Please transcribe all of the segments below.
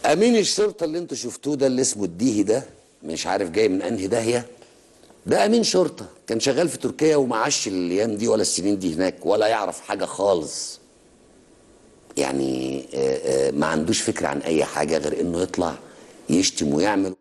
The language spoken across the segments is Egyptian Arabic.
امين الشرطه اللي انتوا شفتوه ده اللي اسمه الديهي ده مش عارف جاي من انهي داهيه ده امين شرطه كان شغال في تركيا وما عاش الايام دي ولا السنين دي هناك ولا يعرف حاجه خالص يعني آه، آه، ما عندوش فكره عن اي حاجه غير انه يطلع يشتم ويعمل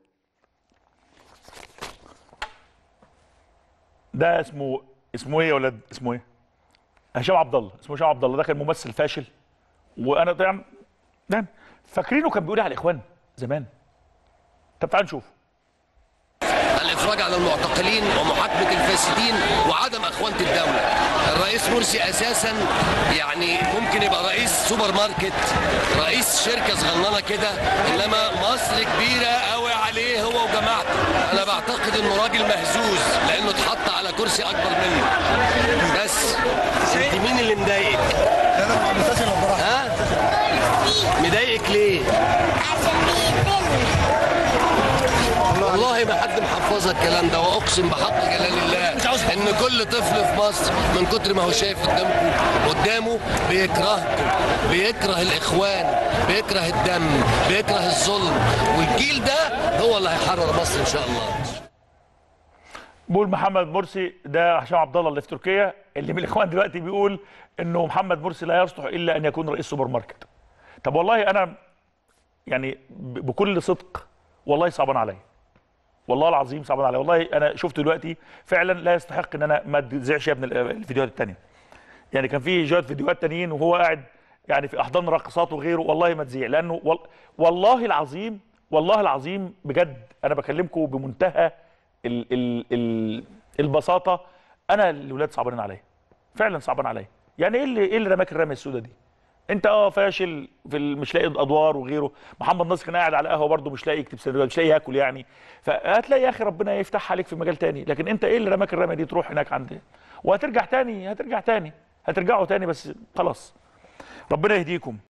ده اسمه اسمه ايه يا ولاد اسمه ايه هشام عبد الله اسمه هشام عبد الله ده كان ممثل فاشل وانا طبعا نعم فاكرينه كان بيقول إيه على الاخوان زمان طب تعال نشوف الافراج على المعتقلين ومحاكمه الفاسدين وعدم اخوانه الدوله الرئيس مرسي اساسا يعني ممكن يبقى رئيس سوبر ماركت رئيس شركه صغننه كده انما مصر كبيره قوي عليه هو وجماعته انا بعتقد انه راجل مهزوز لانه اتحط على كرسي اكبر منه بس انت مين اللي مضايقك ها مضايقك ليه والله ما حد محفظها الكلام ده واقسم بحق جلال الله ان كل طفل في مصر من كتر ما هو شايف قدامكم قدامه بيكرهكم بيكره الاخوان بيكره الدم بيكره الظلم والجيل ده هو اللي هيحرر مصر ان شاء الله بيقول محمد مرسي ده هشام عبد الله اللي في تركيا اللي من الاخوان دلوقتي بيقول انه محمد مرسي لا يصلح الا ان يكون رئيس سوبر ماركت طب والله انا يعني ب- بكل صدق والله صعبان عليا والله العظيم صعبان عليا والله انا شفت دلوقتي فعلا لا يستحق ان انا ما تزعش يا ابن ال- الفيديوهات التانية يعني كان في شويه فيديوهات تانيين وهو قاعد يعني في احضان راقصات وغيره والله ما تزيع لانه وال والله العظيم والله العظيم بجد انا بكلمكم بمنتهى ال ال ال البساطه انا الاولاد صعبانين عليا فعلا صعبان عليا يعني ايه اللي ايه اللي رماك الرميه السوداء دي انت اه فاشل في ال- مش لاقي ادوار وغيره محمد ناصر كان قاعد على قهوه برضه مش لاقي يكتب سيناريو مش لاقي ياكل يعني فهتلاقي يا اخي ربنا يفتح عليك في مجال تاني لكن انت ايه اللي رماك الرميه دي تروح هناك عند وهترجع تاني هترجع تاني هترجعوا تاني بس خلاص ربنا يهديكم